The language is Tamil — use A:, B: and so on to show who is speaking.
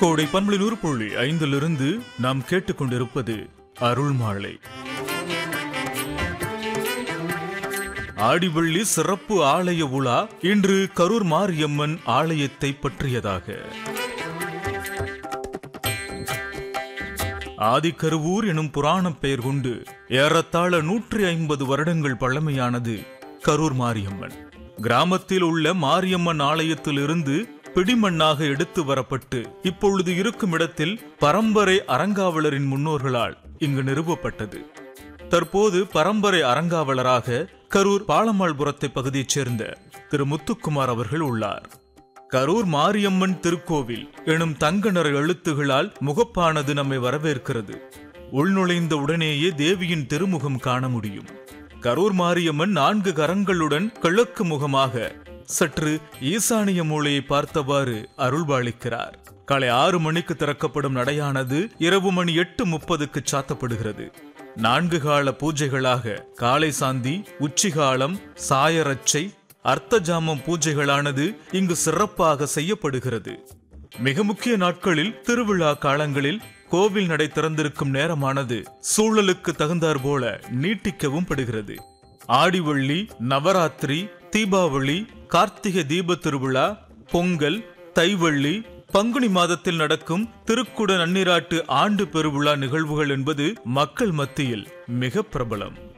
A: கோடை பண்பலை நூறு புள்ளி ஐந்திலிருந்து நாம் கேட்டுக்கொண்டிருப்பது அருள்மாலை ஆடிவள்ளி சிறப்பு ஆலய உலா இன்று கரூர் மாரியம்மன் ஆலயத்தை பற்றியதாக ஆதிக்கருவூர் எனும் புராணப் பெயர் கொண்டு ஏறத்தாழ நூற்றி ஐம்பது வருடங்கள் பழமையானது கரூர் மாரியம்மன் கிராமத்தில் உள்ள மாரியம்மன் ஆலயத்திலிருந்து பிடிமண்ணாக எடுத்து வரப்பட்டு இப்பொழுது இருக்கும் இடத்தில் பரம்பரை அறங்காவலரின் முன்னோர்களால் இங்கு நிறுவப்பட்டது தற்போது பரம்பரை அறங்காவலராக கரூர் பாலமாள்புரத்தை பகுதியைச் சேர்ந்த திரு முத்துக்குமார் அவர்கள் உள்ளார் கரூர் மாரியம்மன் திருக்கோவில் எனும் தங்க நிற எழுத்துகளால் முகப்பானது நம்மை வரவேற்கிறது உள்நுழைந்த உடனேயே தேவியின் திருமுகம் காண முடியும் கரூர் மாரியம்மன் நான்கு கரங்களுடன் கிழக்கு முகமாக சற்று ஈசானிய மூலையை பார்த்தவாறு அருள்பாளிக்கிறார் காலை ஆறு மணிக்கு திறக்கப்படும் நடையானது இரவு மணி எட்டு முப்பதுக்கு சாத்தப்படுகிறது நான்கு கால பூஜைகளாக காலை சாந்தி உச்சிகாலம் சாயரச்சை அர்த்தஜாமம் பூஜைகளானது இங்கு சிறப்பாக செய்யப்படுகிறது மிக முக்கிய நாட்களில் திருவிழா காலங்களில் கோவில் நடை திறந்திருக்கும் நேரமானது சூழலுக்கு தகுந்தாற் போல நீட்டிக்கவும் படுகிறது ஆடிவள்ளி நவராத்திரி தீபாவளி கார்த்திகை தீப திருவிழா பொங்கல் தைவள்ளி பங்குனி மாதத்தில் நடக்கும் திருக்குட நன்னீராட்டு ஆண்டு பெருவிழா நிகழ்வுகள் என்பது மக்கள் மத்தியில் மிக பிரபலம்